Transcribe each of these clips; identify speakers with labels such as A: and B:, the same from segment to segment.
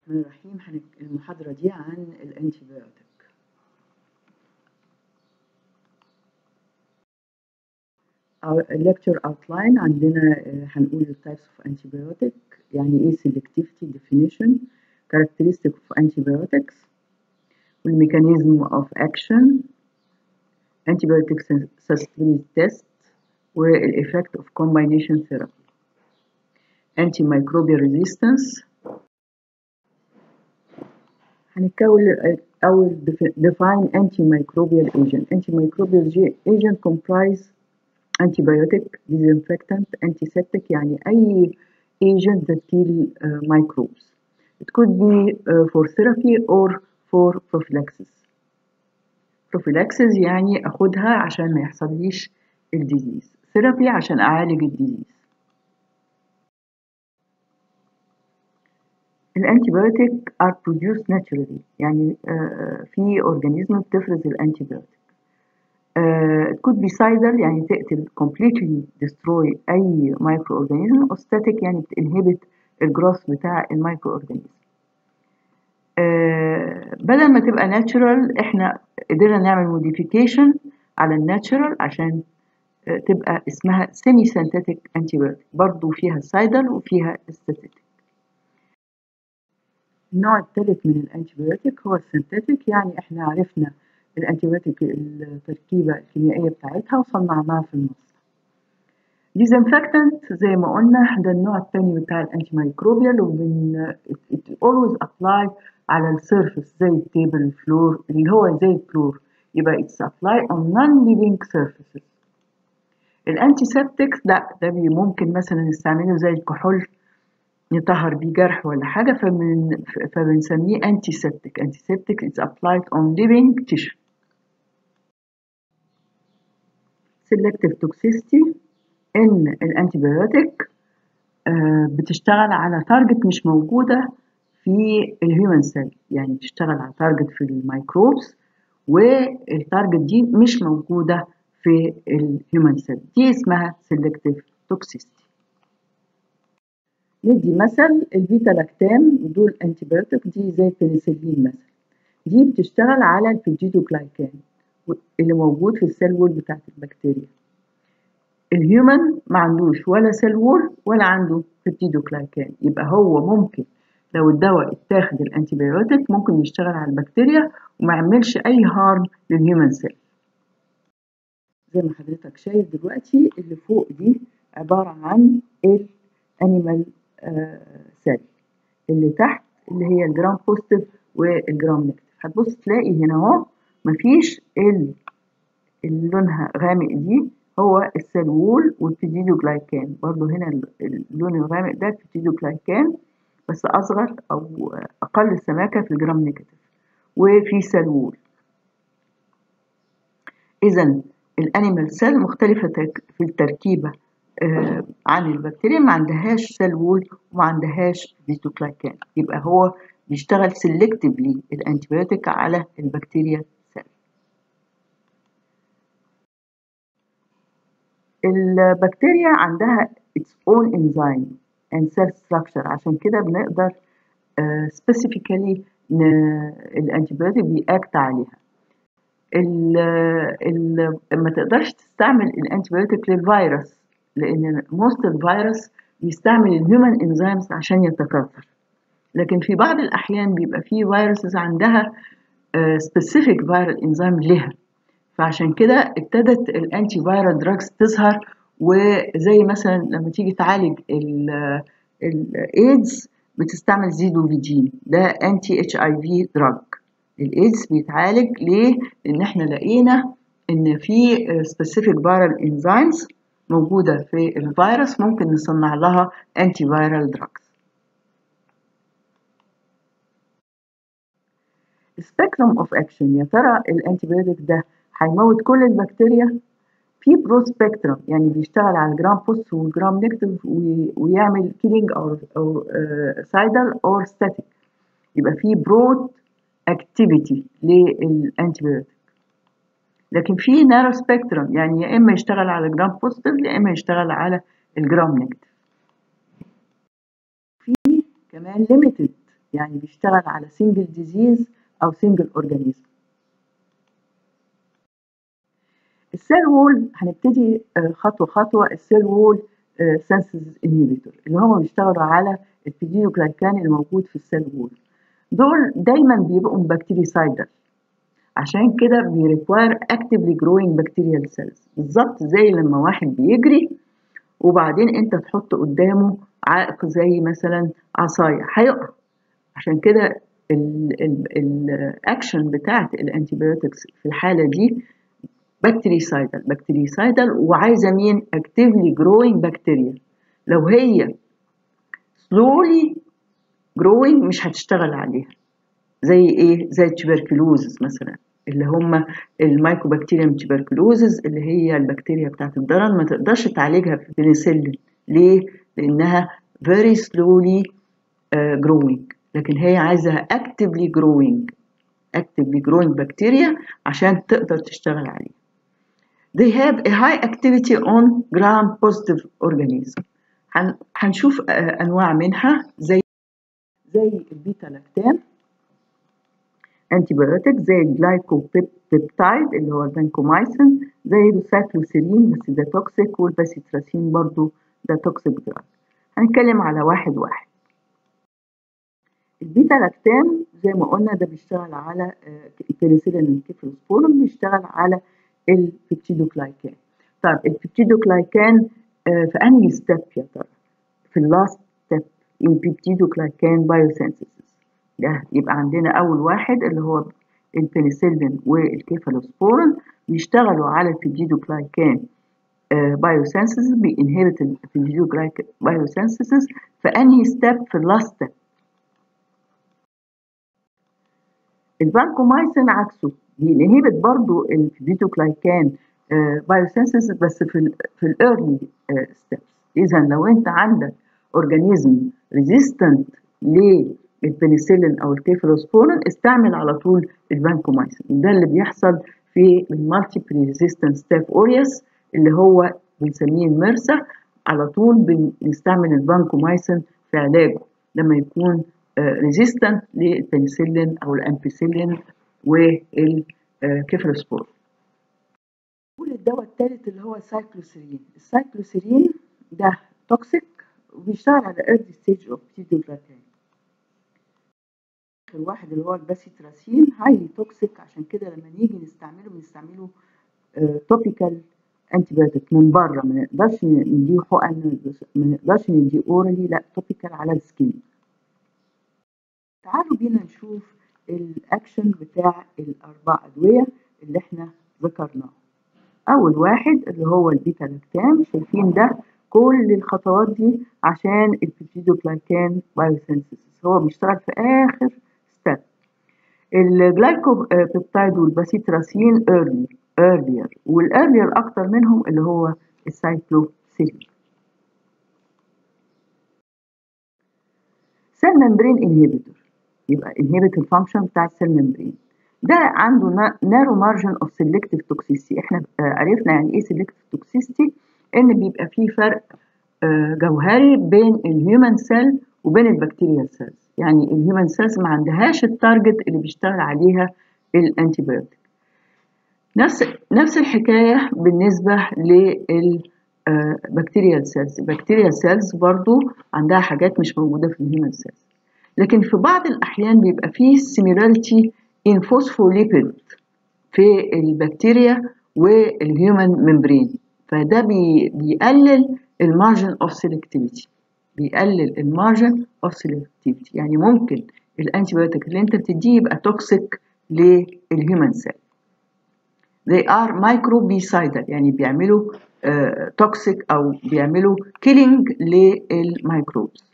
A: الرحمن الرحيم هنك- المحاضرة دي عن الانتيبيوتيك lecture outline عندنا آه، هنقول types of antibiotic يعني ايه selectivity definition characteristic of antibiotics والmechanism of action antibiotic susceptibility test والeffect of combination therapy antimicrobial resistance هنتكون أول defi- define antimicrobial agent antimicrobial ag- agent comprise antibiotic disinfectant antiseptic يعني أي agent that kill uh, microbes it could be uh, for therapy or for prophylaxis prophylaxis يعني أخدها عشان ما يحصليش الديزيز therapy عشان أعالج الديزيز الانتيبيوتيك are produced naturally يعني آه، في اورجانيزم بتفرز الانتيبيوتيك آه، it could be cidal يعني تقتل completely destroy اي مايكرو اورجانيزم او static يعني بتنهبت الجروث بتاع المايكرو اورجانيزم آه، بدل ما تبقى ناتشورال احنا قدرنا نعمل موديفيكيشن على الناتشورال عشان آه، تبقى اسمها سيمي سينثيتك انتيبيوتيك برضو فيها سايدل وفيها استاتيك النوع الثالث من الانتيبيوتيك هو السنتيتيك يعني احنا عرفنا الانتيبيوتيك التركيبة الكيميائية بتاعتها وصنعناها في المصنع ديزنفكتنت زي ما قلنا ده النوع الثاني بتاع الانتي مايكروبيال وبن it, it always apply على السيرفيس زي التيبل فلور اللي هو زي الفلور يبقى it's apply on non-living surfaces الانتيسبتكس لا ده بي- ممكن مثلا نستعمله زي الكحول نطهر بيه جرح ولا حاجة فمن فبنسميه antiseptic antiseptic is applied on living tissue selective toxicity إن الأنتيبيوتيك آه، بتشتغل على تارجت مش موجودة في الهيومن سيل يعني بتشتغل على تارجت في الميكروبس والتارجت دي مش موجودة في الهيومن سيل دي اسمها selective toxicity ندي مثل البيتا لاكتام دول انتيبيوتيك دي زي البنسلين مثلا دي بتشتغل على البيجيدوجلايكان اللي موجود في السيل وول بتاعت البكتيريا الهيومن ما عندوش ولا سيل وول ولا عنده بيبتيدوجلايكان يبقى هو ممكن لو الدواء اتاخد الانتيبيوتيك ممكن يشتغل على البكتيريا وما يعملش اي هارم للهيومن سيل زي ما حضرتك شايف دلوقتي اللي فوق دي عبارة عن الانيمال سيل اللي تحت اللي هي الجرام بوزيتيف والجرام نيجاتيف هتبص تلاقي هنا اهو مفيش ال- اللي لونها غامق دي هو السيل وول والبيديدوجلايكان برضو هنا ال- اللون الغامق ده البيديدوجلايكان بس اصغر او اقل سماكه في الجرام نيجاتيف وفي سيل وول اذا الانيمال سيل مختلفه ترك- في التركيبه آه، عن البكتيريا ما عندهاش سيل وول وما عندهاش بيتوكلايكان يبقى هو بيشتغل سيلكتيفلي الانتيبيوتيك على البكتيريا سيل البكتيريا عندها its own enzyme and cell structure عشان كده بنقدر uh, specifically الانتيبيوتيك بيأكت عليها ال ال ما تقدرش تستعمل الانتيبيوتيك للفيروس لان موست الفيروس بيستعمل الهيومن انزيمز عشان يتكاثر لكن في بعض الاحيان بيبقى في فيروسز عندها سبيسيفيك فيرال انزيم لها فعشان كده ابتدت الانتي فيرال دراجز تظهر وزي مثلا لما تيجي تعالج الايدز بتستعمل زيدوفيدين ده انتي اتش اي في دراج الايدز بيتعالج ليه لان احنا لقينا ان في سبيسيفيك فيرال انزيمز موجوده في الفيروس ممكن نصنع لها انتي فيرال دراجز السبيكترم اوف اكشن يا ترى الانتيبيوتيك ده هيموت كل البكتيريا في برو سبيكترم يعني بيشتغل على الجرام بوست والجرام نيجاتيف ويعمل كيلينج او او سايدل اور ستاتيك يبقى في برود اكتيفيتي للانتيبيوتيك لكن في نارو سبيكترم يعني يا اما يشتغل على الجرام بوزيتيف يا اما يشتغل على الجرام نيجاتيف في كمان ليميتد يعني بيشتغل على single disease أو single organism السيل وول هنبتدي خطوة خطوة السيل وول سنسز انهبيتور اللي هم بيشتغلوا على البيديوجلايكان الموجود في السيل وول دول دايما بيبقوا بكتيريسايدال عشان كده بيريكواير اكتفلي جروينج بكتيريال سيلز بالظبط زي لما واحد بيجري وبعدين انت تحط قدامه عائق زي مثلا عصايه هيقع عشان كده الاكشن بتاعت الانتيبيوتكس في الحاله دي بكتيريسايدال بكتيريسايدال وعايزه مين اكتفلي جروينج بكتيريا لو هي سلولي جروينج مش هتشتغل عليها زي ايه زي التوبركلوزز مثلا اللي هم المايكوبكتيريم توبركلوزز اللي هي البكتيريا بتاعت الضرر ما تقدرش تعالجها في البنسلين ليه لانها very slowly uh, growing لكن هي عايزه actively growing actively growing bacteria عشان تقدر تشتغل عليه they have a high activity on gram positive organism هنشوف انواع منها زي زي البيتا لاكتام انتيبيوتيك زي الجلايكوبيبتايد اللي هو البانكومايسين زي السايكلوسيرين بس ده توكسيك والباسيتراسين برضو ده توكسيك دراج هنتكلم على واحد واحد البيتا لاكتام زي ما قلنا ده بيشتغل على البنسلين الكيفلوسبورين بيشتغل على البيبتيدوكلايكان طب البيبتيدوكلايكان في انهي ستيب يا ترى في اللاست ستيب البيبتيدوكلايكان بايوسينثيسيس ده يبقى عندنا اول واحد اللي هو البنسلين والكيفالوسبورين بيشتغلوا على البيبتيدوكلايكان بايوسينثيسيس بينهبت البيبتيدوكلايكان بايوسينثيسيس في انهي ستيب في اللاست ستيب البانكومايسين عكسه بينهبت برضو البيبتيدوكلايكان بايوسينثيسيس بس في ال في الايرلي ستيبس اذا لو انت عندك اورجانيزم ريزيستنت للبنسلين او الكيفالوسبورين استعمل على طول البانكومايسين ده اللي بيحصل في المالتيبل ريزيستنت ستيف اوريوس اللي هو بنسميه المرسى على طول بنستعمل البانكومايسين في علاجه لما يكون ريزيستنت للبنسلين او الامبيسيلين والكيفالوسبورين نقول الدواء الثالث اللي هو السايكلوسيرين السايكلوسيرين ده توكسيك وبيشتغل على early stage of pseudoglycan اخر واحد اللي هو الباسيتراسين هاي توكسيك عشان كده لما نيجي نستعمله بنستعمله توبيكال انتيبيوتيك من بره ما نقدرش نديه حقن ما نقدرش نديه اورالي لا توبيكال على السكين تعالوا بينا نشوف الاكشن بتاع الاربع ادويه اللي احنا ذكرناهم اول واحد اللي هو البيتا لاكتام شايفين ده كل الخطوات دي عشان البيبتيدوكلايكان بايوسينثيسيس هو بيشتغل في اخر ستيب الجلايكوبيبتايد والباسيتراسين ايرلي ايرلير والايرلير اكتر منهم اللي هو السايكلوسيرين سيل ممبرين انهبيتور يبقى انهبت الفانكشن بتاع السيل ممبرين ده عنده نارو مارجن اوف سيلكتيف توكسيستي احنا عرفنا يعني ايه سيلكتيف توكسيستي ان بيبقى فيه فرق جوهري بين الهيومن سيل وبين البكتيريال سيلز يعني الهيومن سيلز ما عندهاش التارجت اللي بيشتغل عليها الانتيبيوتيك نفس نفس الحكايه بالنسبه للبكتيريال سيلز البكتيريال سيلز برضو عندها حاجات مش موجوده في الهيومن سيلز لكن في بعض الاحيان بيبقى فيه similarity in phospholipid في البكتيريا والهيومن ممبرين فده بي بيقلل المارجن اوف سيلكتيفيتي بيقلل المارجن اوف سيلكتيفيتي يعني ممكن الانتيبيوتيك اللي انت بتديه يبقى توكسيك للهيومن سيل they are microbicidal يعني بيعملوا توكسيك uh, او بيعملوا كيلينج للميكروبز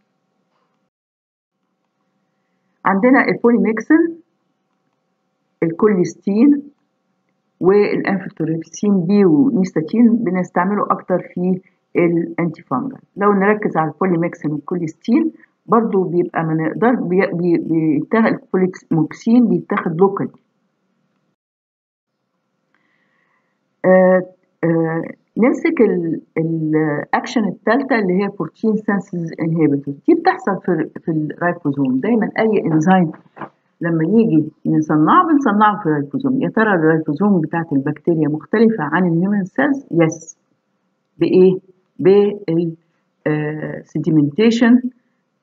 A: عندنا البوليميكسين الكوليستين والانفلتوريبسين بي ونيستاتين بنستعمله اكتر في الانتي فانجل لو نركز على البوليميكسين والكوليستين برضو بيبقى ما نقدر بي بي بيتاخد البوليموكسين بيتاخد لوكال آه آه نمسك الاكشن الثالثه اللي هي بروتين سنسز انهبيتور دي بتحصل في في الرايبوزوم دايما اي انزيم لما يجي نصنعه بنصنعه في الرايبوزوم يا ترى الرايبوزوم بتاعت البكتيريا مختلفه عن الهيومن سيلز يس بايه بال سيديمنتيشن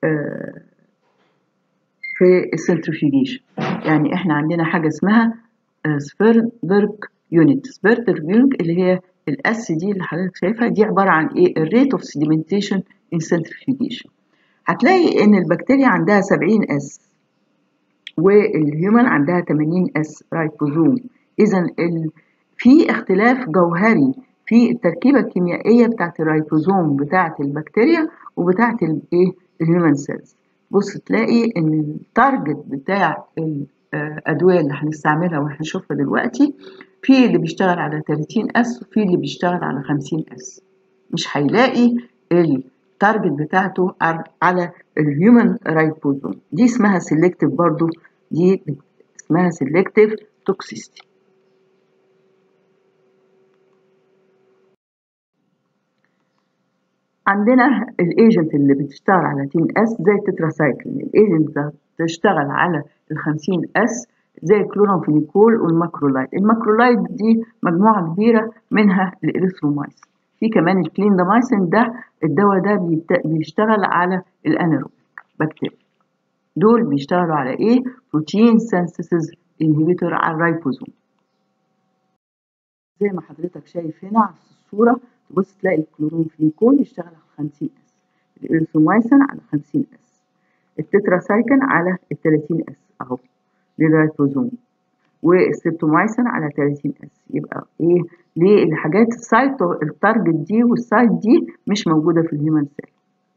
A: في السنترفيوجيشن يعني احنا عندنا حاجه اسمها سبيربرج يونت سبيربرج يونت اللي هي الاس دي اللي حضرتك شايفها دي عباره عن ايه الريت اوف سيديمنتيشن ان سنترفيوجيشن هتلاقي ان البكتيريا عندها 70 اس والهيومن عندها 80 اس رايبوزوم اذا ال... في اختلاف جوهري في التركيبه الكيميائيه بتاعت الرايبوزوم بتاعت البكتيريا وبتاعت الايه الهيومن سيلز بص تلاقي ان التارجت بتاع الادويه اللي هنستعملها وهنشوفها دلوقتي في اللي بيشتغل على 30 اس وفي اللي بيشتغل على 50 اس مش هيلاقي التارجت بتاعته على الهيومن رايبوزوم دي اسمها سيلكتيف برضو دي اسمها سيلكتيف توكسيستي عندنا الايجنت اللي بتشتغل على 10 اس زي التتراسايكلين الايجنت بتشتغل على ال 50 اس زي الكلورامفينيكول والماكرولايد الماكرولايد دي مجموعه كبيره منها الاريثرومايسين في كمان الكليندامايسين ده الدواء ده بيشتغل على الانيروبيك بكتيريا دول بيشتغلوا على ايه بروتين سينثيسيس انهبيتور على الرايبوزوم زي ما حضرتك شايف هنا على الصوره تبص تلاقي الكلورامفينيكول يشتغل على 50 اس الاريثرومايسين على 50 اس التتراسايكين على ال 30 اس اهو للرايبوزوم والسيبتومايسين على 30 اس يبقى ايه ليه الحاجات السايت التارجت دي والسايت دي مش موجوده في الهيومن سيل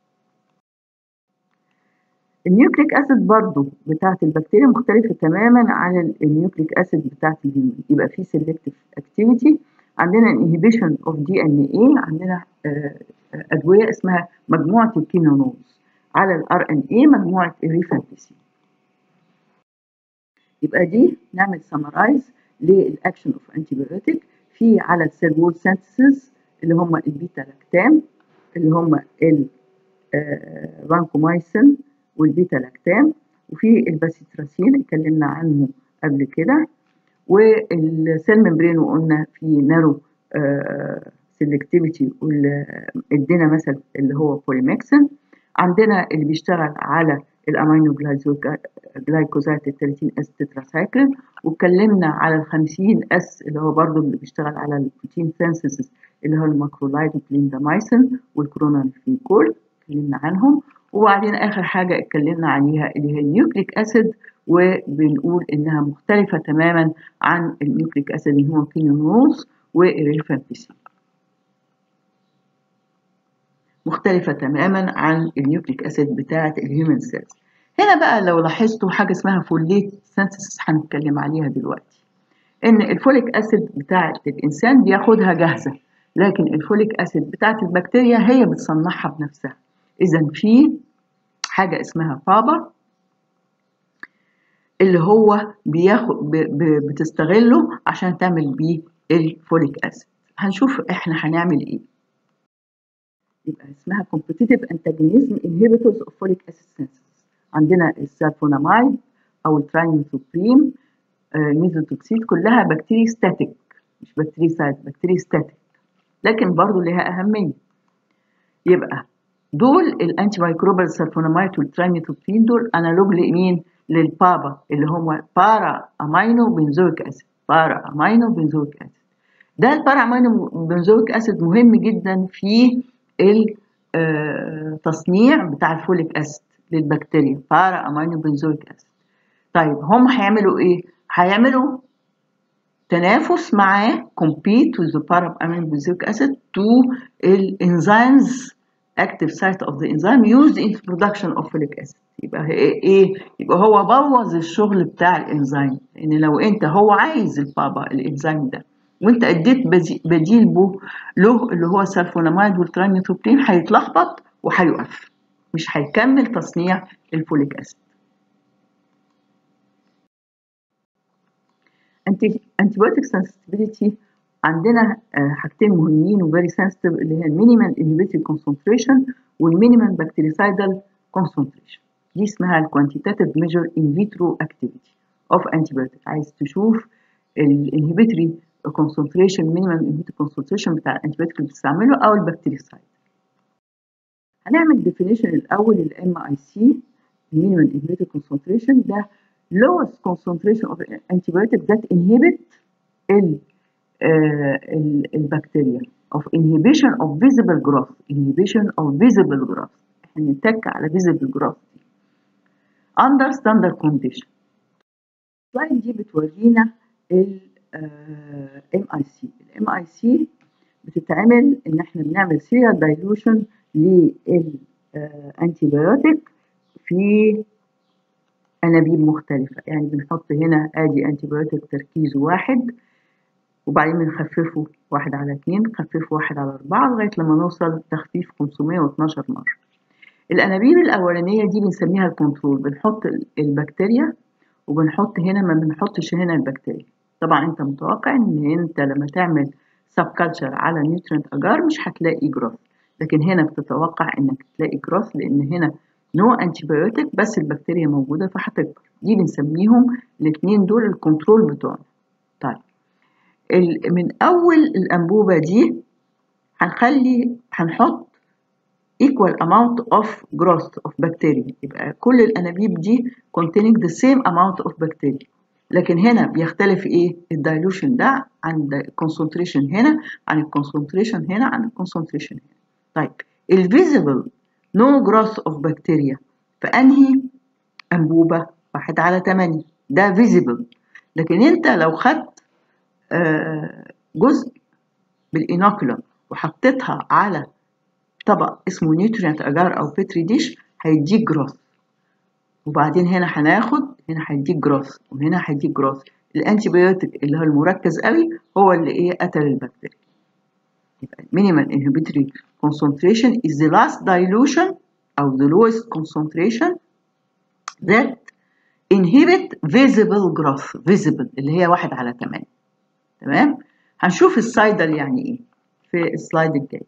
A: النيوكليك اسيد برضو بتاعت البكتيريا مختلفه تماما عن النيوكليك اسيد بتاعت الهيومن يبقى في سيلكتيف اكتيفيتي عندنا انهبيشن اوف دي ان ايه عندنا ادويه اسمها مجموعه الكينونوز على الار ان اي مجموعه الريفامبيسين يبقى دي نعمل سمرايز للاكشن اوف انتيبيوتيك في على السيل وول سينثيسيس اللي هم البيتا لاكتام اللي هم الفانكومايسين والبيتا لاكتام وفي الباسيتراسين اتكلمنا عنه قبل كده والسيل ممبرين وقلنا في نارو سيلكتيفيتي ادينا مثل اللي هو بوليمكسن عندنا اللي بيشتغل على الامينو جلايكوزات ال 30 اس تتراسايكلين واتكلمنا على ال 50 اس اللي هو برضو اللي بيشتغل على البروتين سينثيسيس اللي هو الماكرولايد والكليندامايسين والكرونانفيكول اتكلمنا عنهم وبعدين اخر حاجه اتكلمنا عليها اللي هي النيوكليك اسيد وبنقول انها مختلفه تماما عن النيوكليك اسيد اللي هو كينونوز والريفامبيسين مختلفة تماما عن النيوكليك اسيد بتاعة الهيومن سيلز هنا بقى لو لاحظتوا حاجة اسمها فوليت سينثيسيس هنتكلم عليها دلوقتي ان الفوليك اسيد بتاعة الانسان بياخدها جاهزة لكن الفوليك اسيد بتاعة البكتيريا هي بتصنعها بنفسها اذا في حاجة اسمها بابا اللي هو بياخد بتستغله عشان تعمل بيه الفوليك اسيد هنشوف احنا هنعمل ايه يبقى اسمها competitive antagonism inhibitors of folic acid synthesis عندنا السالفونامايد او الترايميثوبريم ميزوتوكسيد كلها بكتيري ستاتيك مش بكتيري سايد بكتيري ستاتيك لكن برضه لها اهميه يبقى دول الانتي مايكروبال سالفونامايد والترايميثوبريم دول انالوج لمين للبابا اللي هم بارا امينو بنزويك اسيد بارا امينو بنزويك اسيد ده البارا امينو بنزويك اسيد مهم جدا في التصنيع بتاع الفوليك اسيد للبكتيريا بارا امينو بنزويك اسيد طيب هم هيعملوا ايه هيعملوا تنافس معاه compete with the para amino benzoic acid to الانزيمز active site of the enzyme used in production of folic acid يبقى ايه يبقى هو بوظ الشغل بتاع الانزيم لان لو انت هو عايز البابا الانزيم ده وانت اديت بديل به له اللي هو السلفوناميد والترانيثوبرين هيتلخبط وهيقف مش هيكمل تصنيع الفوليك اسيد antibiotic sensitivity عندنا حاجتين مهمين وفيري سنسيتيف اللي هي المينيمال انهبيتوري كونسنتريشن والمينيمال بكتيريسايدال كونسنتريشن دي اسمها الكوانتيتاتيف ميجر ان فيترو اكتيفيتي اوف انتيبيوتيك عايز تشوف الانهبيتوري كونسنتريشن مينيمال انهبيتوري كونسنتريشن بتاع الانتيبيوتيك اللي بتستعمله او البكتيريسايد هنعمل ديفينيشن الاول للام اي سي المينيمال انهبيتوري كونسنتريشن ده lowest concentration of antibiotic that inhibit ال البكتيريا of inhibition of visible growth inhibition of visible growth احنا نتك على visible growth under standard condition السلايد دي بتورينا ال ام اي سي الام اي سي بتتعمل ان احنا بنعمل سيريال دايلوشن للانتيبيوتيك في انابيب مختلفه يعني بنحط هنا ادي انتيبيوتيك تركيزه واحد وبعدين بنخففه واحد على اتنين نخففه واحد على أربعة لغاية لما نوصل تخفيف 512 مرة الأنابيب الأولانية دي بنسميها الكنترول بنحط البكتيريا وبنحط هنا ما بنحطش هنا البكتيريا طبعا انت متوقع ان انت لما تعمل سب كلتشر على نيوترينت اجار مش هتلاقي جروث لكن هنا بتتوقع انك تلاقي جروث لان هنا نو انتيبيوتيك بس البكتيريا موجوده فهتكبر دي بنسميهم الاثنين دول الكنترول بتوعنا طيب من اول الانبوبه دي هنخلي هنحط equal amount of growth of bacteria يبقى كل الانابيب دي containing the same amount of bacteria لكن هنا بيختلف ايه الدايلوشن ده عن الكونسنتريشن هنا عن الكونسنتريشن هنا عن الكونسنتريشن هنا طيب الفيزيبل نو جروث اوف بكتيريا فانهي انبوبه واحد على 8 ده فيزيبل لكن انت لو خدت جزء بالانوكولم وحطيتها على طبق اسمه نيوترينت اجار او بيتري ديش هيديك جروث وبعدين هنا هناخد هنا هيديك جروث وهنا هيديك جروث الانتيبيوتيك اللي هو المركز قوي هو اللي ايه قتل البكتيريا يبقى minimal inhibitory concentration is the last dilution أو the lowest concentration that inhibit visible growth visible اللي هي واحد على تمانية تمام هنشوف السايدل يعني ايه في السلايد الجاي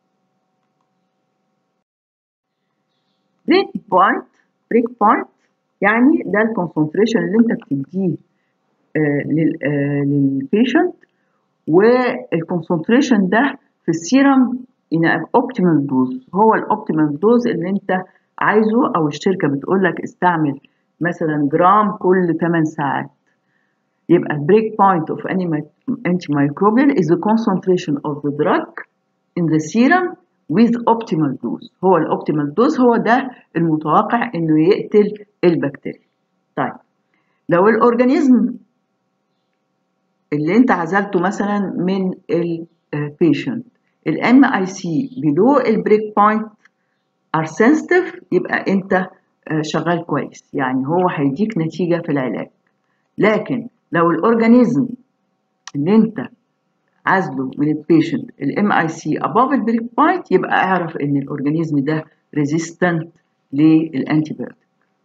A: بريك بوينت بريك بوينت يعني ده الكونسنتريشن اللي انت بتديه آه للبيشنت والكونسنتريشن ده في السيرم ان اوبتيمال دوز هو الاوبتيمال دوز اللي انت عايزه او الشركه بتقول لك استعمل مثلا جرام كل 8 ساعات يبقى البريك بوينت اوف اني antimicrobial is the concentration of the drug in the serum with optimal dose هو الاوبتيمال دوز هو ده المتوقع انه يقتل البكتيريا طيب لو الاورجانيزم اللي انت عزلته مثلا من البيشنت الام اي سي below البريك بوينت ار sensitive يبقى انت شغال كويس يعني هو هيديك نتيجة في العلاج لكن لو الاورجانيزم اللي انت عزله من البيشنت الام اي سي above البريك بوينت يبقى اعرف ان الاورجانيزم ده ريزيستنت للانتيبيوتيك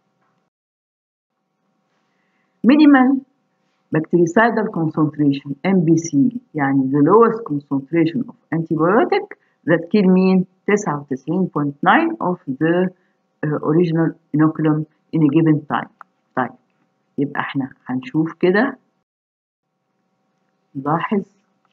A: مينيمال bactericidal concentration MBC يعني the lowest concentration of antibiotic that kill mean 99.9 of the uh, original inoculum in a given time طيب يبقى احنا هنشوف كده نلاحظ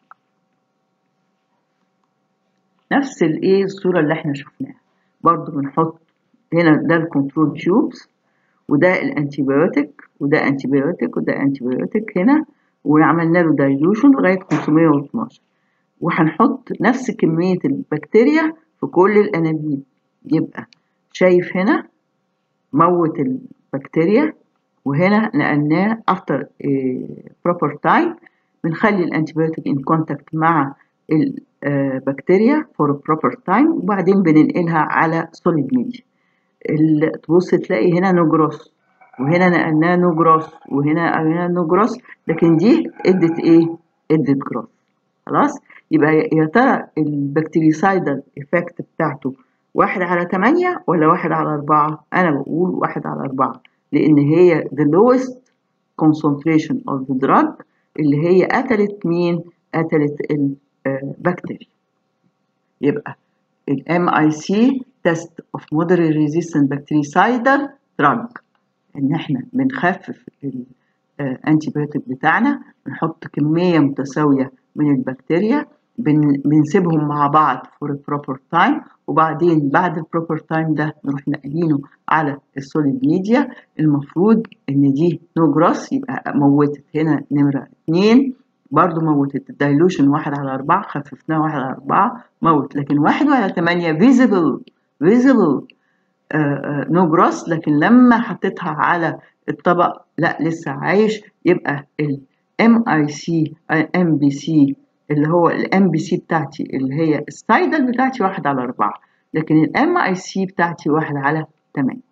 A: نفس الايه الصورة اللي احنا شفناها برضو بنحط هنا ده الكنترول تيوبس وده الانتيبيوتيك وده انتيبيوتيك وده انتيبيوتيك هنا وعملنا له دايلوشن لغايه 512 وهنحط نفس كميه البكتيريا في كل الانابيب يبقى شايف هنا موت البكتيريا وهنا نقلناه افتر بروبر تايم بنخلي الانتيبيوتيك ان كونتاكت مع البكتيريا فور بروبر تايم وبعدين بننقلها على سوليد ميديا تبص تلاقي هنا نو جروس وهنا نقلناه نو جروس وهنا هنا نو جروس لكن دي ادت ايه ادت جروس خلاص يبقى يا ترى البكتيريسايدال افكت بتاعته واحد على تمانية ولا واحد على أربعة أنا بقول واحد على أربعة لأن هي the lowest concentration of the drug اللي هي قتلت مين قتلت البكتيريا يبقى الام اي سي تيست اوف مودري ريزيستنت بكتيريسايدال دراج ان احنا بنخفف الانتيبيوتيك بتاعنا بنحط كميه متساويه من البكتيريا بن بنسيبهم مع بعض فور بروبر تايم وبعدين بعد البروبر تايم ده نروح نقلينه على السوليد ميديا المفروض ان دي نو جروس يبقى موتت هنا نمره اتنين برضو موتت الدايلوشن واحد على أربعة خففناه واحد على أربعة موت لكن واحد على تمانية فيزيبل فيزيبل نو جروس لكن لما حطيتها على الطبق لا لسه عايش يبقى ال MIC MBC اللي هو الام بي سي بتاعتي اللي هي السايدل بتاعتي واحد على أربعة لكن الام اي سي بتاعتي واحد على تمانية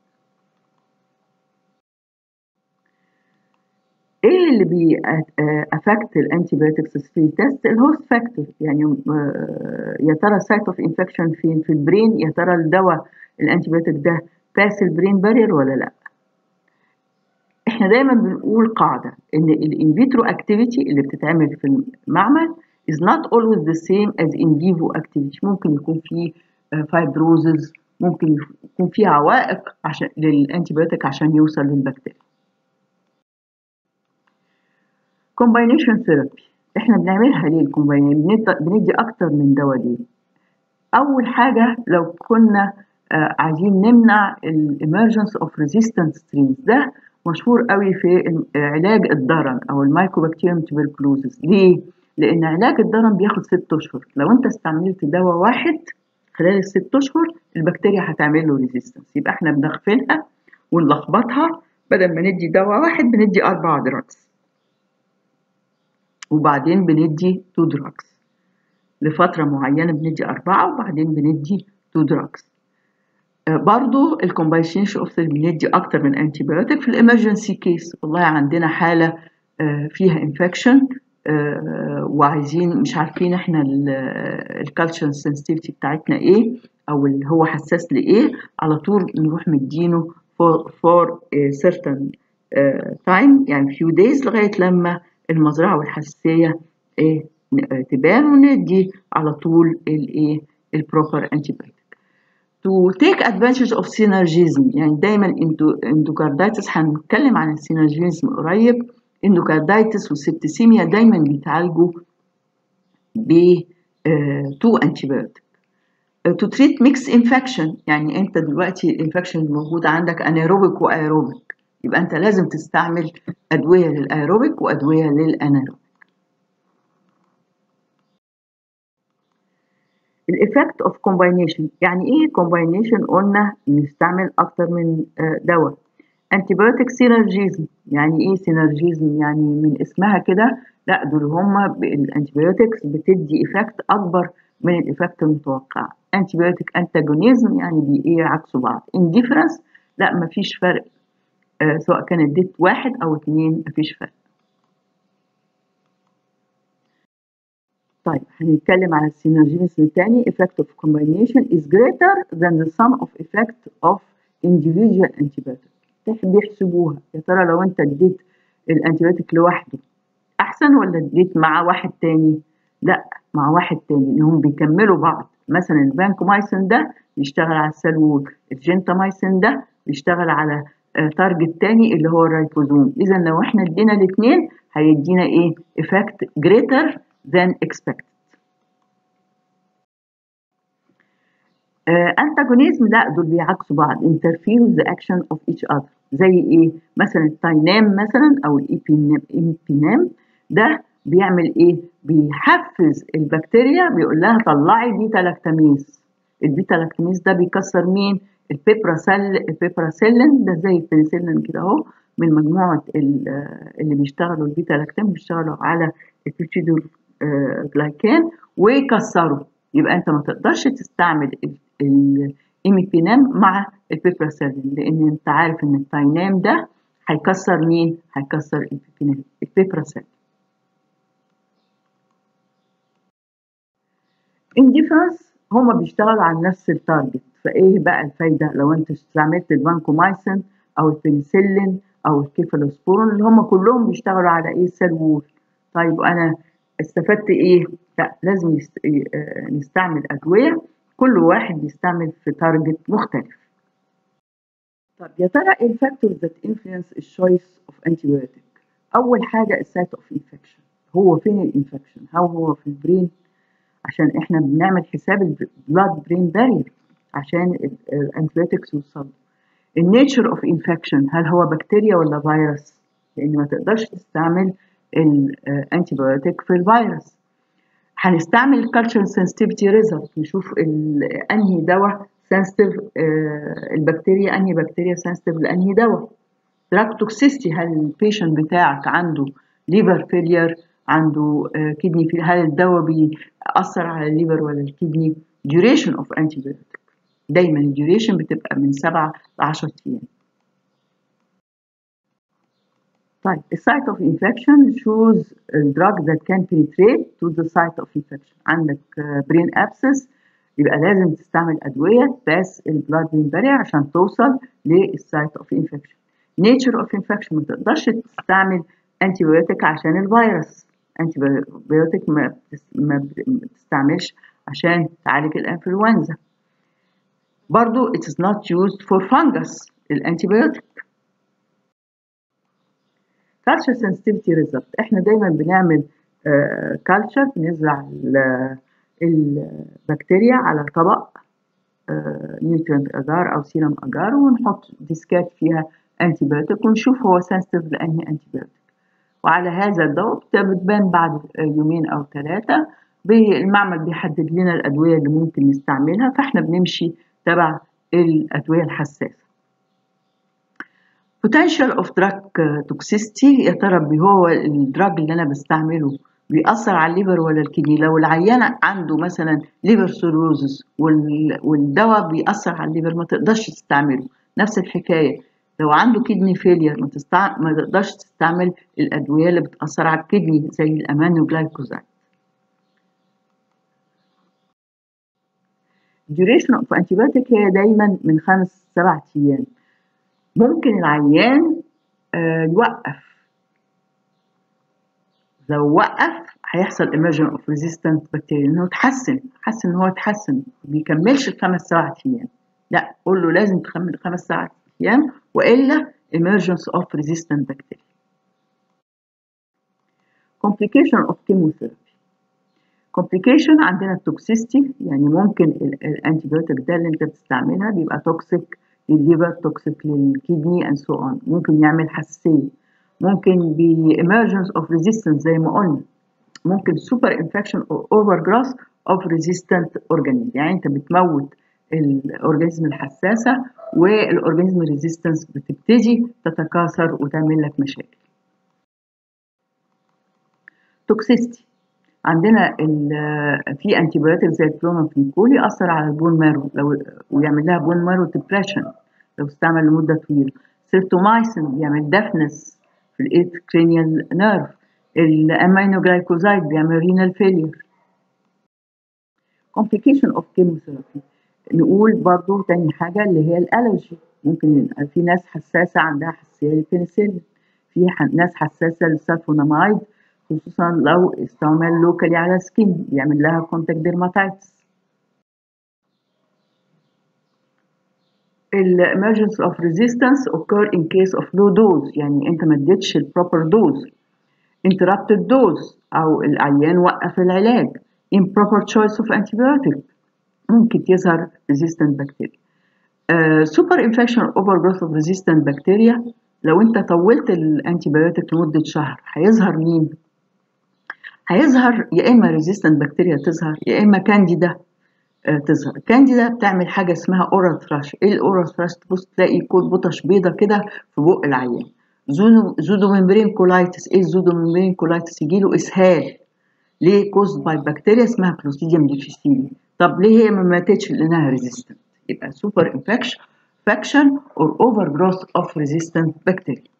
A: ايه اللي بي افكت الانتيبيوتكس في تيست الهوست فاكتور يعني يا ترى السايت اوف انفكشن فين في البرين يا ترى الدواء الانتيبيوتك ده باس البرين بارير ولا لا احنا دايما بنقول قاعده ان الان فيترو اكتيفيتي اللي بتتعمل في المعمل is not always the same as in vivo activity ممكن يكون في فايبروزز ممكن يكون في عوائق عشان للانتيبيوتيك عشان يوصل للبكتيريا combination therapy احنا بنعملها ليه الكومباينيشن بندي اكتر من دواء ليه اول حاجه لو كنا عايزين نمنع الامرجنس اوف ريزيستنت سترينز ده مشهور قوي في علاج الضرن او المايكوبكتيريوم تبركلوزس ليه لان علاج الضرن بياخد ست اشهر لو انت استعملت دواء واحد خلال الست اشهر البكتيريا هتعمل له ريزيستنس يبقى احنا بنغفلها ونلخبطها بدل ما ندي دواء واحد بندي اربع دراجز وبعدين بندي تو دراجز لفتره معينه بندي اربعه وبعدين بندي تو دراجز برضو الكومباينيشن اوف بندي اكتر من انتي بايوتيك في الامرجنسي كيس والله عندنا حاله فيها انفكشن وعايزين مش عارفين احنا الكالتشر سنسيتيفيتي بتاعتنا ايه او اللي هو حساس لايه على طول نروح مدينه فور فور certain تايم يعني few days لغايه لما المزرعه والحساسيه ايه تبان وندي على طول الايه البروبر انتي to take advantage of synergism يعني دايما اندوكاردايتس هنتكلم عن السينرجيزم قريب اندوكاردايتس والسبتسيميا دايما بيتعالجوا ب تو انتيبيوتيك to treat mixed infection يعني انت دلوقتي الانفكشن الموجود عندك انيروبيك وايروبيك يبقى انت لازم تستعمل ادويه للايروبيك وادويه للانيروبيك الايفكت اوف كومباينيشن يعني ايه كومباينيشن قلنا بنستعمل اكتر من دواء انتيبيوتيك سينرجيزم يعني ايه سينرجيزم يعني من اسمها كده لا دول هما الانتيبيوتكس بتدي ايفكت اكبر من الايفكت المتوقع انتيبيوتيك انتاجونيزم يعني بي ايه عكسوا بعض انديفرنس لا مفيش فرق آه سواء كان اديت واحد او اتنين مفيش فرق طيب هنتكلم على السينرجيزم الثاني effect of combination is greater than the sum of effect of individual antibiotics بيحسبوها يا ترى لو انت اديت الانتيبيوتيك لوحده احسن ولا اديت مع واحد تاني لا مع واحد تاني انهم بيكملوا بعض مثلا البانكومايسين ده بيشتغل على السيل وول الجنتامايسين ده بيشتغل على تارجت تاني اللي هو الرايبوزوم اذا لو احنا ادينا الاثنين هيدينا ايه effect greater than expected انتاجونيزم uh, لا دول بيعكسوا بعض interfere with the action of each other زي ايه مثلا التاينام مثلا او الابينام ده بيعمل ايه بيحفز البكتيريا بيقول لها طلعي بيتا لاكتاميز البيتا لاكتاميز ده بيكسر مين البيبراسيل البيبراسيلين ده زي البنسلين كده اهو من مجموعه اللي بيشتغلوا البيتا لاكتام بيشتغلوا على البيتشيدول جلايكان ويكسروا يبقى انت ما تقدرش تستعمل الايميبينام مع البيبراسيلين لان انت عارف ان التاينام ده هيكسر مين هيكسر البيبراسيلين البيبراسيلين انديفرنس هما بيشتغلوا على نفس التارجت فايه بقى الفايده لو انت استعملت الفانكومايسين او البنسلين او الكيفالوسبورون اللي هما كلهم بيشتغلوا على ايه سيل وول طيب انا استفدت ايه لا لازم يست... نستعمل ادويه كل واحد بيستعمل في تارجت مختلف طب يا ترى ايه الفاكتورز ذات انفلونس الشويس اوف انتيبيوتيك اول حاجه السايت اوف انفكشن هو فين الانفكشن هل هو في البرين عشان احنا بنعمل حساب البلاد برين بارير عشان الانتيبيوتكس يوصل النيتشر اوف انفكشن هل هو بكتيريا ولا فيروس لان ما تقدرش تستعمل الانتيبيوتيك في الفيروس هنستعمل الكالتشر سنسيتيفيتي ريزلت نشوف انهي دواء سنسيتيف البكتيريا انهي بكتيريا سنسيتيف لانهي دواء دراج توكسيستي هل البيشنت بتاعك عنده ليفر فيلير عنده كدني فيلير هل الدواء بيأثر على الليفر ولا الكدني duration of antibiotic دايما الديوريشن بتبقى من 7 ل 10 ايام طيب السايت اوف انفكشن shows a drug that can penetrate to the site of infection عندك برين ابسس يبقى لازم تستعمل ادويه بس البلاد برين بارير عشان توصل للسايت اوف انفكشن nature of infection ما تقدرش تستعمل انتيبيوتيك عشان الفيروس انتيبيوتيك ما بتستعملش عشان تعالج الانفلونزا برضو it is not used for fungus الانتيبيوتيك culture sensitivity result احنا دايما بنعمل كالتشر uh, بنزرع البكتيريا على طبق نيوترينت uh, اجار او سيرم اجار ونحط ديسكات فيها انتيبيوتيك ونشوف هو سنسيتيف لانهي انتيبيوتيك وعلى هذا الضوء بتبان بعد يومين او ثلاثه المعمل بيحدد لنا الادويه اللي ممكن نستعملها فاحنا بنمشي تبع الادويه الحساسه potential of drug toxicity يا ترى هو الدراج اللي انا بستعمله بيأثر على الليفر ولا الكدني لو العيان عنده مثلا ليفر سيروزس والدواء بيأثر على الليفر ما تقدرش تستعمله نفس الحكايه لو عنده كدني فيلير ما, تستع... ما تقدرش تستعمل الادويه اللي بتأثر على الكدني زي الامانو جلايكوزايد duration of antibiotic هي دايما من خمس سبعة أيام ممكن العيان آه يوقف لو وقف هيحصل emergence of resistant bacteria انه اتحسن حس ان هو اتحسن ما بيكملش الخمس سبعة ايام لا قول له لازم تكمل خمس سبعة ايام والا emergence of resistant bacteria complication of chemotherapy complication عندنا التوكسيستي يعني ممكن الانتيبيوتيك ده اللي انت بتستعملها بيبقى توكسيك للليفر توكسيك للكدني and so on ممكن يعمل حساسية ممكن ب emergence of resistance زي ما قلنا ممكن super infection or overgrowth of resistant organism يعني انت بتموت الاورجانيزم الحساسة والاورجانيزم resistance بتبتدي تتكاثر وتعمل لك مشاكل توكسيستي عندنا في انتيبيوتيك زي الكلونوفينكول يأثر على البون مارو لو ويعمل لها بون مارو ديبريشن لو استعمل لمده طويله سيرتومايسين بيعمل دفنس في الايت كرينيال نيرف الامينو جلايكوزايد بيعمل رينال فيلير complication of chemotherapy نقول برضو تاني حاجة اللي هي الالرجي ممكن في ناس حساسة عندها حساسية للبنسلين في ناس حساسة للسلفونامايد خصوصا لو استعمل لوكالي على سكين بيعمل لها كونتاكت ديرماتايتس emergence of resistance occur in case of low dose يعني انت ما اديتش البروبر دوز interrupted dose او العيان وقف العلاج improper choice of antibiotic ممكن تظهر resistant bacteria uh, super infection or overgrowth of resistant bacteria لو انت طولت الانتيبيوتيك لمده شهر هيظهر مين هيظهر يا اما ريزيستنت بكتيريا تظهر يا اما كانديدا تظهر الكانديدا بتعمل حاجه اسمها اورال ثراش ايه الاورال ثراش تبص تلاقي كود بطش بيضه كده في بق العيان زودو زودو ممبرين كولايتس ايه الزودو ممبرين كولايتس يجي له اسهال ليه كوزد باي بكتيريا اسمها كلوستيديوم ديفيسيلي طب ليه هي ما ماتتش لانها ريزيستنت يبقى سوبر انفكشن infection or overgrowth of resistant bacteria.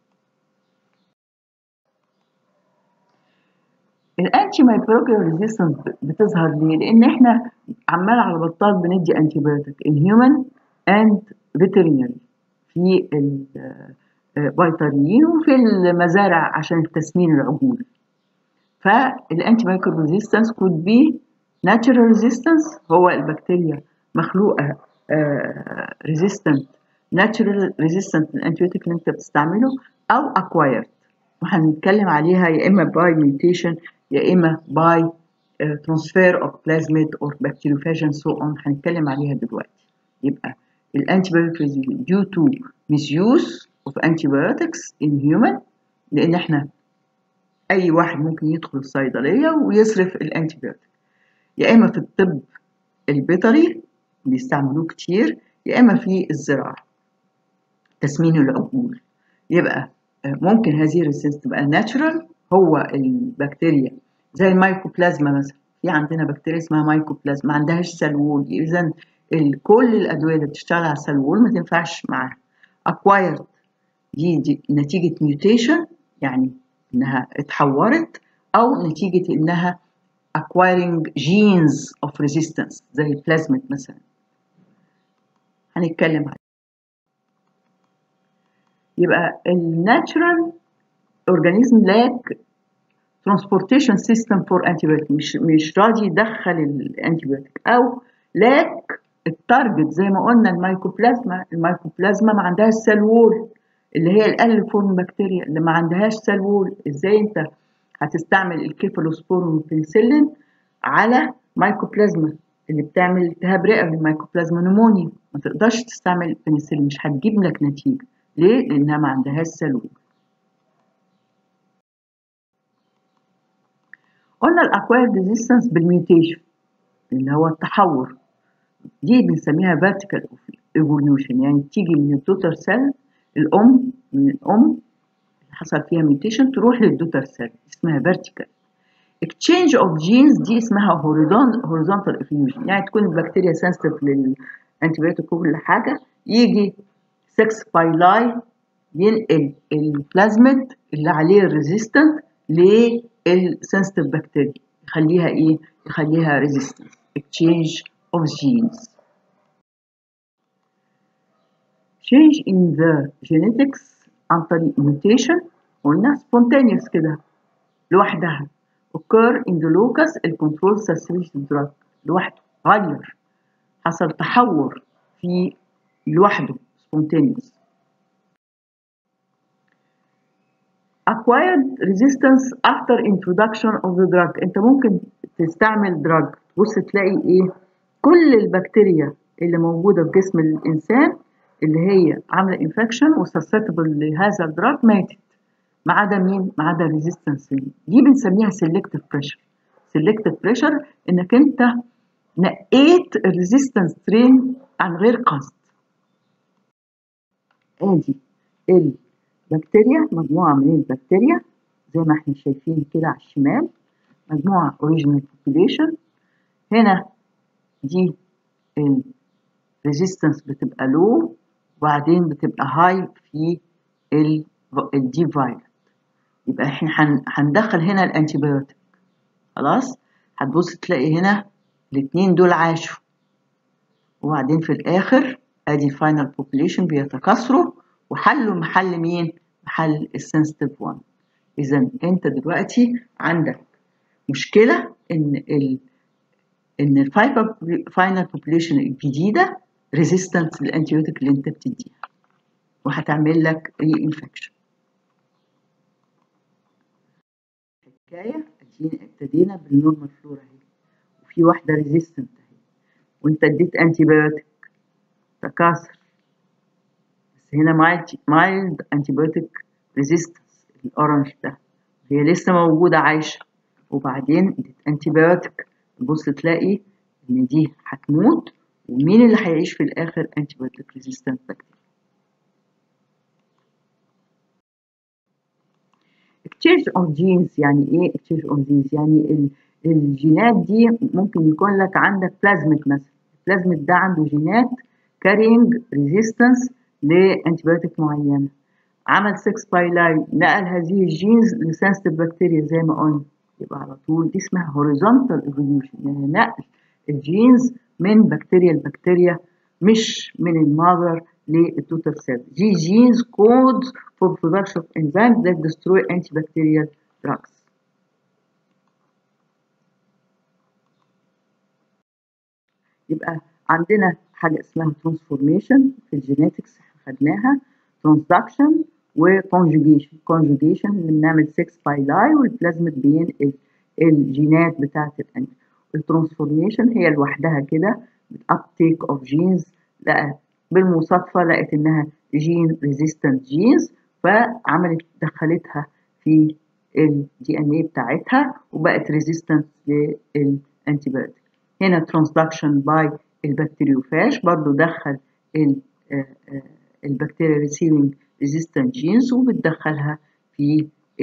A: الانتي مايكروبيال ريزيستنس بتظهر ليه؟ لان احنا عمال على بطال بندي انتي بايوتيك ان هيومن اند فيترينري في البيطريين وفي المزارع عشان تسمين العجول. فالانتي مايكروب ريزيستنس could be natural resistance هو البكتيريا مخلوقه ريزيستنت ناتشرال ريزيستنت للانتيبيوتيك اللي انت بتستعمله او acquired وهنتكلم عليها يا اما باي ميوتيشن يا اما باي ترانسفير اوف بلازميد اور بكتيريوفاج اند سو اون هنتكلم عليها دلوقتي يبقى الانتيبيوتيك due to misuse of antibiotics in human لان احنا اي واحد ممكن يدخل الصيدليه ويصرف الانتيبيوتيك يا اما في الطب البيطري بيستعملوه كتير يا اما في الزراعه تسمين العقول يبقى ممكن هذه الريسيستنس تبقى ناتشرال هو البكتيريا زي المايكوبلازما مثلا في عندنا بكتيريا اسمها مايكوبلازما ما عندهاش سلول اذا كل الادويه اللي بتشتغل على السلول ما تنفعش معاها acquired دي, دي نتيجه ميوتيشن يعني انها اتحورت او نتيجه انها acquiring genes of resistance زي البلازميد مثلا هنتكلم عليه يبقى الناتشرال اورجانيزم لاك ترانسبورتيشن سيستم فور انتيبيوتيك مش مش راضي يدخل الانتيبيوتيك او لاك التارجت زي ما قلنا الميكوبلازما الميكوبلازما ما عندهاش سيل وول اللي هي الالفورم بكتيريا اللي ما عندهاش سيل وول ازاي انت هتستعمل الكيفالوسبورين والبنسلين على مايكوبلازما اللي بتعمل التهاب رئوي مايكوبلازما نمونيا ما تقدرش تستعمل البنسلين مش هتجيب لك نتيجه ليه لانها ما عندهاش سلول قلنا الاكوايرد ريزيستنس بالميوتيشن اللي هو التحور دي بنسميها فيرتيكال ايفوليوشن يعني تيجي من الدوتر سيل الام من الام اللي حصل فيها ميوتيشن تروح للدوتر سيل اسمها فيرتيكال اكتشينج اوف جينز دي اسمها هوريزونتال ايفوليوشن يعني تكون البكتيريا سنسيتيف للانتيبيوتيك وكل حاجه يجي 6 بايلاي ينقل البلازميد اللي عليه الريزيستنت للسنسيتيف بكتيريا يخليها ايه يخليها ريزيستنت exchange of genes change in the genetics عن طريق mutation قلنا spontaneous كده لوحدها occur in the locus الكنترول saturation drug لوحده غير حصل تحور في لوحده spontaneous acquired resistance after introduction of the drug انت ممكن تستعمل drug بص تلاقي ايه كل البكتيريا اللي موجوده في جسم الانسان اللي هي عامله انفكشن وسسيتبل لهذا الدراج ماتت ما عدا مين؟ ما عدا الريزيستنس دي بنسميها سيلكتيف بريشر سيلكتيف بريشر انك انت نقيت الريزيستنس ترين عن غير قصد ادي البكتيريا مجموعه من البكتيريا زي ما احنا شايفين كده على الشمال مجموعه اوريجينال population هنا دي الريزيستنس بتبقى لو وبعدين بتبقى هاي في الدي فايلنت يبقى احنا هندخل هنا الانتيبيوتيك خلاص هتبص تلاقي هنا الاتنين دول عاشوا وبعدين في الاخر ادي الفاينل بوبوليشن بيتكاثروا وحلوا محل مين محل السنسيتيف 1 اذا انت دلوقتي عندك مشكله ان ال ان الفايبر فاينل بوبوليشن الجديده ريزيستنت للانتيبيوتيك اللي انت بتديها وهتعمل لك ري انفكشن الحكايه ابتدينا بالنورمال فلورا اهي وفي واحده ريزيستنت اهي وانت اديت انتيبيوتيك تكاثر بس هنا مايلد مايلد انتيبيوتيك ريزيستنس الاورنج ده هي لسه موجوده عايشه وبعدين اديت انتيبيوتيك تبص تلاقي ان دي هتموت ومين اللي هيعيش في الاخر انتيبيوتيك ريزيستنت بكتيريا exchange of genes يعني ايه exchange of genes يعني الجينات دي ممكن يكون لك عندك بلازميد مثلا البلازميد ده عنده جينات carrying resistance لانتيبيوتيك معينه عمل 6 بايلاي نقل هذه الجينز لسنسيتيف بكتيريا زي ما قلنا يبقى على طول دي اسمها horizontal evolution يعني نقل الجينز من بكتيريا لبكتيريا مش من المذر للتوتال سيل دي جينز codes for production of enzymes that destroy antibacterial drugs يبقى عندنا حاجة اسمها ترانسفورميشن في الجينيتكس خدناها ترانسدكشن وكونجوجيشن كونجوجيشن بنعمل 6 بايلاي والبلازميد بينقل الجينات بتاعة الأنيمال الترانسفورميشن هي لوحدها كده uptake اوف جينز لقى بالمصادفة لقت انها جين ريزيستنت جينز فعملت دخلتها في الدي ان اي بتاعتها وبقت ريزيستنت للانتيبيوتيك هنا ترانسدكشن باي البكتيريوفاج برضو دخل البكتيريا ريسيفنج ريزيستنت جينز وبتدخلها في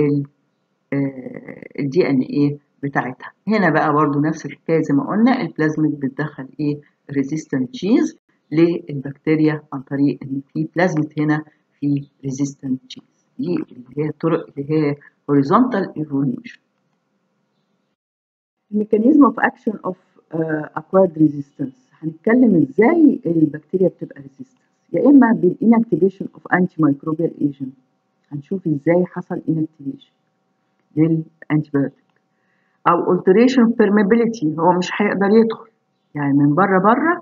A: الدي ان اي بتاعتها هنا بقى برضو نفس الحكايه زي ما قلنا البلازميد بتدخل ايه ريزيستنت جينز للبكتيريا عن طريق ان في بلازميد هنا في ريزيستنت جينز دي اللي هي الطرق اللي هي horizontal evolution الميكانيزم اوف اكشن اوف acquired resistance هنتكلم ازاي البكتيريا بتبقى resistance يا اما بالانكتيفيشن اوف انتي مايكروبيال ايجنت هنشوف ازاي حصل انكتيفيشن للانتيبيوتيك او alteration permeability هو مش هيقدر يدخل يعني من بره بره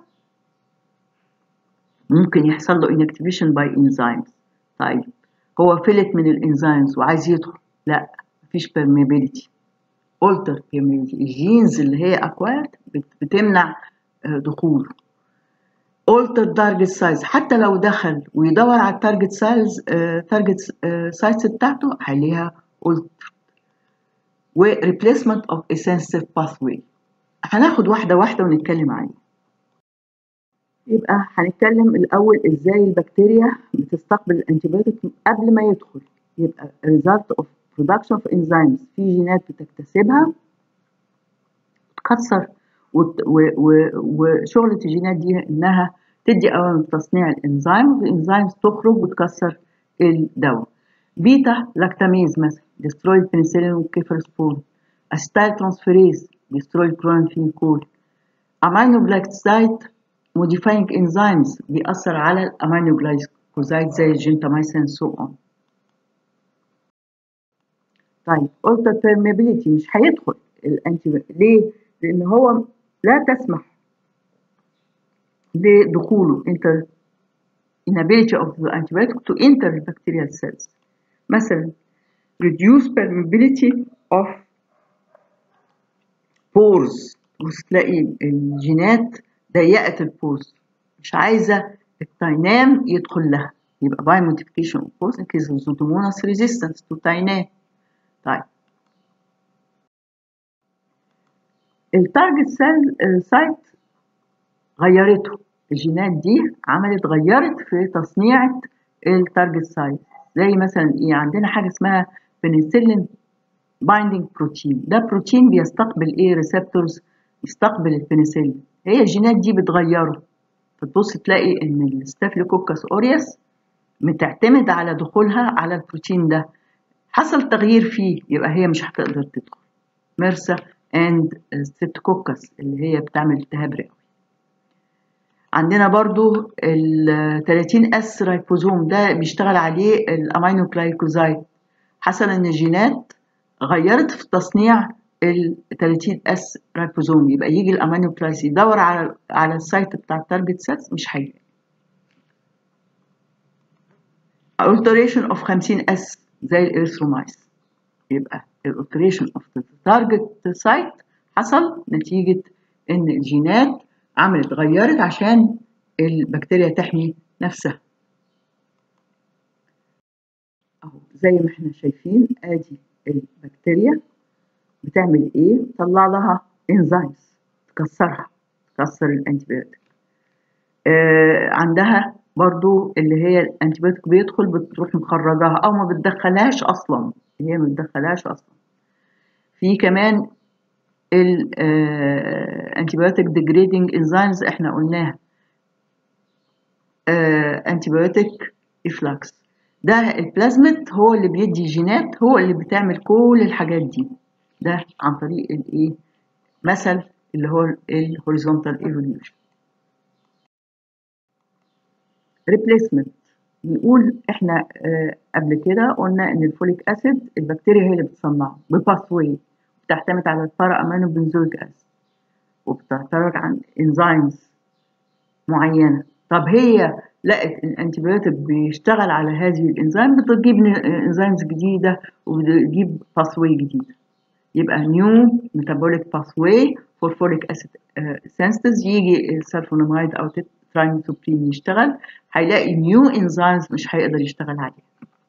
A: ممكن يحصل له inactivation by enzymes طيب هو فلت من الانزيمز وعايز يدخل لا مفيش permeability alter permeability الجينز اللي هي acquired بتمنع دخوله alter target size حتى لو دخل ويدور على التارجت سايز تارجت سايز بتاعته هيلاقيها alter و replacement of a sensitive pathway هناخد واحدة واحدة ونتكلم عليها يبقى هنتكلم الأول إزاي البكتيريا بتستقبل الأنتيبيوتيك قبل ما يدخل يبقى result of production of enzymes في جينات بتكتسبها تكسر وشغلة الجينات دي إنها تدي أوامر تصنيع الإنزيم والإنزيم تخرج وتكسر الدواء بيتا لاكتاميز مثلا destroy البنسلين والكيفرسبون أستايل ترانسفيريز destroy الكلورانفينيكول أمينو جلايكوزايد modifying enzymes بيأثر على الأمينو جلايكوزايد زي الجنتاميسين سو اون طيب alter permeability مش هيدخل الانتي ليه؟ لأن هو لا تسمح لدخوله inter inability of the antibiotic to enter the bacterial cells مثلا reduce permeability of pores بص تلاقي الجينات ضيقت البورز مش عايزة التاينام يدخل لها يبقى باي modification of pores in case of Pseudomonas resistance to تاينام طيب التارجت سيل سايت غيرته الجينات دي عملت غيرت في تصنيع التارجت سايت زي مثلا ايه عندنا حاجه اسمها بنسلين بايندينج بروتين ده بروتين بيستقبل ايه ريسبتورز يستقبل البنسلين هي الجينات دي بتغيره فتبص تلاقي ان الستافيلوكوكس اوريوس بتعتمد على دخولها على البروتين ده حصل تغيير فيه يبقى هي مش هتقدر تدخل مرسى اند ستريبتوكوكس اللي هي بتعمل التهاب رئوي عندنا برضو ال 30 اس رايبوزوم ده بيشتغل عليه الامينو جلايكوزايد حصل ان الجينات غيرت في تصنيع ال 30 اس رايبوزوم يبقى يجي الامينو جلايكوزايد يدور على على السايت بتاع التارجت سيلز مش هيجي alteration of 50 اس زي الارثرومايس يبقى alteration of the target site حصل نتيجة ان الجينات عملت غيرت عشان البكتيريا تحمي نفسها اهو زي ما احنا شايفين ادي البكتيريا بتعمل ايه طلع لها انزيمز تكسرها تكسر الانتيبيوتيك آه عندها برضو اللي هي الانتيبيوتيك بيدخل بتروح مخرجاها او ما بتدخلهاش اصلا هي ما بتدخلهاش اصلا في كمان الانتيبيوتيك ديجريدنج انزيمز احنا قلناها انتيبيوتيك افلاكس ده البلازميد هو اللي بيدي جينات هو اللي بتعمل كل الحاجات دي ده عن طريق الايه مثل اللي هو الهوريزونتال ايفوليوشن ريبليسمنت بنقول احنا آه قبل كده قلنا ان الفوليك اسيد البكتيريا هي اللي بتصنعه بباث بتعتمد على البارا امينو بنزويك اسيد وبتعتمد عن انزيمز معينة طب هي لقت الانتيبيوتيك بيشتغل على هذه الانزيم بتجيب انزيمز جديدة وبتجيب باثواي جديدة يبقى نيو ميتابوليك باثواي فور فوليك اسيد سينثيز يجي السلفوناميد او ترايميثوبرين يشتغل هيلاقي نيو انزيمز مش هيقدر يشتغل عليها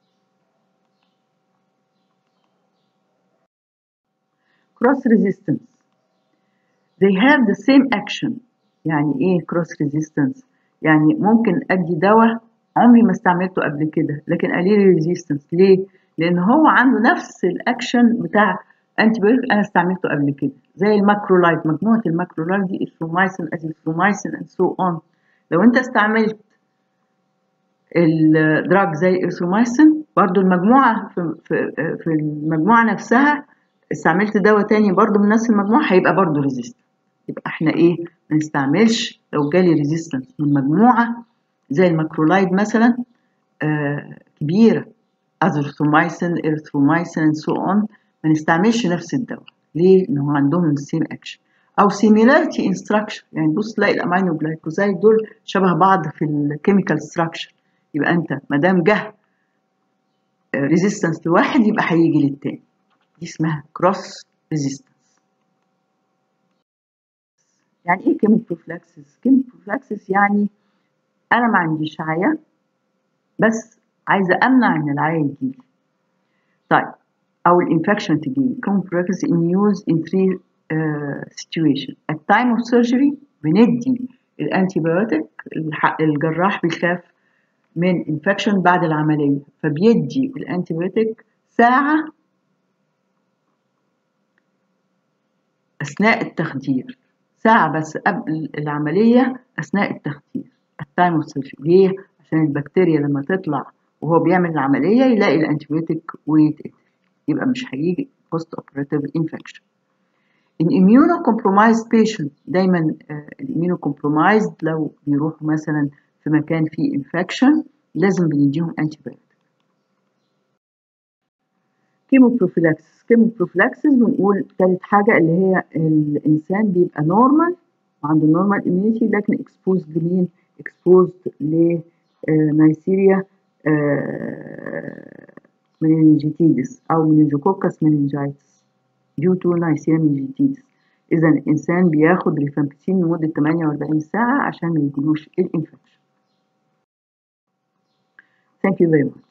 A: cross resistance they have the same action يعني ايه cross resistance يعني ممكن ادي دواء عمري ما استعملته قبل كده لكن قليل resistance ليه لان هو عنده نفس الاكشن بتاع انتي انا استعملته قبل كده زي الماكرولايد مجموعه الماكرولايد دي اثرومايسين ازيثرومايسين اند سو اون لو انت استعملت الدراج زي الاثرومايسين برضو المجموعه في, في, في المجموعه نفسها استعملت دواء تاني برضو من نفس المجموعة هيبقى برضو ريزيست يبقى احنا ايه ما نستعملش لو جالي ريزيستنس من مجموعة زي الماكرولايد مثلا آه كبيرة ازوثرومايسين ارثرومايسين سو اون ما نستعملش نفس الدواء ليه؟ لان هو عندهم السيم اكشن او سيميلاريتي ان ستراكشر يعني بص تلاقي الامينو جلايكوزايد دول شبه بعض في الكيميكال ستراكشر يبقى انت ما دام جه ريزيستنس لواحد يبقى هيجي للتاني دي اسمها كروس ريزيستنس يعني ايه كيموبروفلاكسس كيموبروفلاكسس يعني انا ما عنديش عيا بس عايزه امنع ان العيا يجيلي طيب او الانفكشن تجيلي كيموبروفلاكسس in use in three uh, situation at time of surgery بندي الانتيبيوتيك الجراح بيخاف من انفكشن بعد العمليه فبيدي الانتيبيوتيك ساعه أثناء التخدير ساعة بس قبل العملية أثناء التخدير التايم اوف ليه؟ عشان البكتيريا لما تطلع وهو بيعمل العملية يلاقي الأنتيبيوتيك ويتقتل يبقى مش هيجي post operative infection in immunocompromised patient دايما الاميونوكومبرومايزد لو بيروحوا مثلا في مكان فيه infection لازم بنديهم antibiotic كيموبروفيلاكسس كيموبروفيلاكسس بنقول تالت حاجة اللي هي الإنسان بيبقى نورمال عنده نورمال immunity لكن exposed لمين؟ exposed لنيسيريا مننجيتيدس أو مننجوكوكس مننجايتس due to نيسيريا مننجيتيدس إذا الإنسان بياخد ريفامبسين لمدة 48 ساعة عشان ما يجيلوش الانفكشن. Thank you very much.